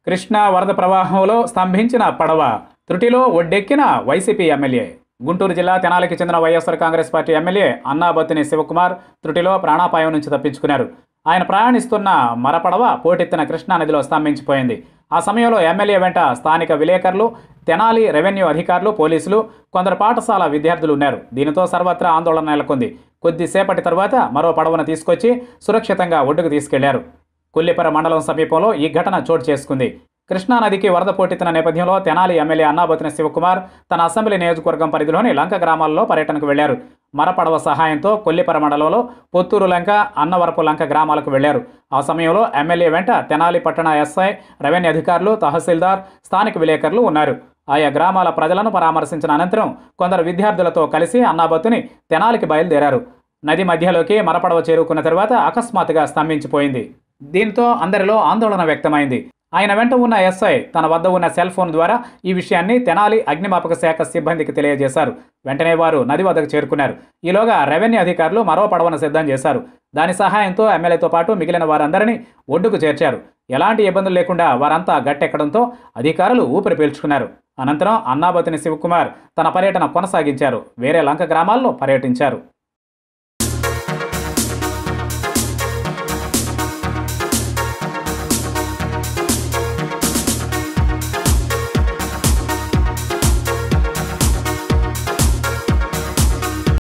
కృష్ణా వరద ప్రవాహంలో స్తంభించిన పడవ త్రుటిలో ఒడ్డెక్కిన వైసీపీ ఎమ్మెల్యే గుంటూరు జిల్లా తెనాలికి చెందిన YSR Congress party MLA Annabathini Sivakumar త్రుటిలో ప్రాణాపాయం నుంచి తప్పించుకున్నారు ఆయన ప్రయాణిస్తున్న మరపడవ పోటెత్తిన కృష్ణా నదిలో స్తంభించిపోయింది ఆ సమయంలో ఎమ్మెల్యే వెంట స్థానిక విలేకరులు తెనాలి రెవెన్యూ అధికారులు పోలీసులు కొందరు పాఠశాల విద్యార్థులు ఉన్నారు దీనితో సర్వత్రా ఆందోళన నెలకొంది కొద్దిసేపటి తర్వాత మరో పడవను తీసుకొచ్చి సురక్షితంగా ఒడ్డుకు తీసుకెళ్లారు కొల్లిపర మండలం సమీపంలో ఈ ఘటన చోటు చేసుకుంది కృష్ణానదికి వరద పోటెత్తిన నేపథ్యంలో తెనాలి ఎమ్మెల్యే అన్నాబతిన శివకుమార్ తన అసెంబ్లీ నియోజకవర్గం పరిధిలోని లంక గ్రామాల్లో పర్యటనకు వెళ్లారు మరపడవ సహాయంతో కొల్లిపర మండలంలో పొత్తూరు లంక అన్నవరపు లంక గ్రామాలకు వెళ్లారు ఆ సమయంలో ఎమ్మెల్యే వెంట తెనాలి పట్టణ ఎస్ఐ రెవెన్యూ అధికారులు తహసీల్దార్ స్థానిక విలేకరులు ఉన్నారు ఆయా గ్రామాల ప్రజలను పరామర్శించిన అనంతరం కొందరు విద్యార్థులతో కలిసి అన్నాబత్తుని తెనాలికి బయలుదేరారు నది మధ్యలోకి మరపడవ చేరుకున్న తర్వాత అకస్మాత్తుగా స్తంభించిపోయింది దీంతో అందరిలో ఆందోళన వ్యక్తమైంది ఆయన వెంట ఉన్న ఎస్ఐ తన వద్ద ఉన్న సెల్ ఫోన్ ద్వారా ఈ విషయాన్ని తెనాలి అగ్నిమాపక శాఖ సిబ్బందికి తెలియజేశారు వెంటనే వారు నది వద్దకు చేరుకున్నారు ఈలోగా రెవెన్యూ అధికారులు మరో పడవను సిద్ధం చేశారు దాని సహాయంతో ఎమ్మెల్యేతో పాటు మిగిలిన వారందరినీ ఒడ్డుకు చేర్చారు ఎలాంటి ఇబ్బందులు లేకుండా వారంతా గట్టెక్కడంతో అధికారులు ఊపిరి పీల్చుకున్నారు అనంతరం అన్నాబతిని శివకుమార్ తన పర్యటన కొనసాగించారు వేరే లంక గ్రామాల్లో పర్యటించారు